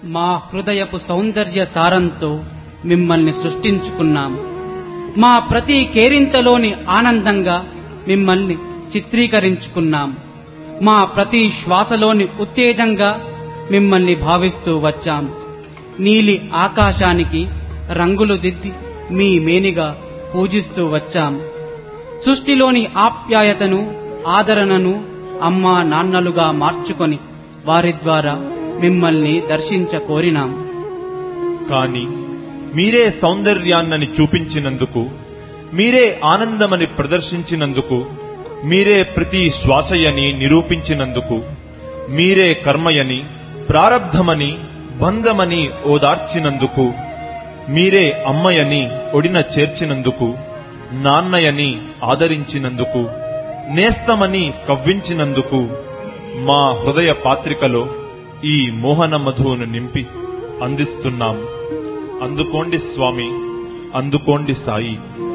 మా హృదయపు సౌందర్య సారంతో మిమ్మల్ని సృష్టించుకున్నాం మా ప్రతి కేరింతలోని ఆనందంగా మిమ్మల్ని చిత్రీకరించుకున్నాం మా ప్రతి శ్వాసలోని ఉత్తేజంగా మిమ్మల్ని భావిస్తూ వచ్చాం నీలి ఆకాశానికి రంగులు దిద్ది మీ మేనిగా పూజిస్తూ వచ్చాం సృష్టిలోని ఆప్యాయతను ఆదరణను అమ్మా నాన్నలుగా మార్చుకొని వారి ద్వారా మిమ్మల్ని దర్శించ కోరినాం కాని మీరే సౌందర్యాన్నని చూపించినందుకు మీరే ఆనందమని ప్రదర్శించినందుకు మీరే ప్రతి శ్వాసయని నిరూపించినందుకు మీరే కర్మయని ప్రారబ్ధమని బంధమని ఓదార్చినందుకు మీరే అమ్మయని ఒడిన చేర్చినందుకు నాన్నయని ఆదరించినందుకు నేస్తమని కవ్వించినందుకు మా హృదయ పాత్రికలో ఈ మోహన మధువును నింపి అందిస్తున్నాం అందుకోండి స్వామి అందుకోండి సాయి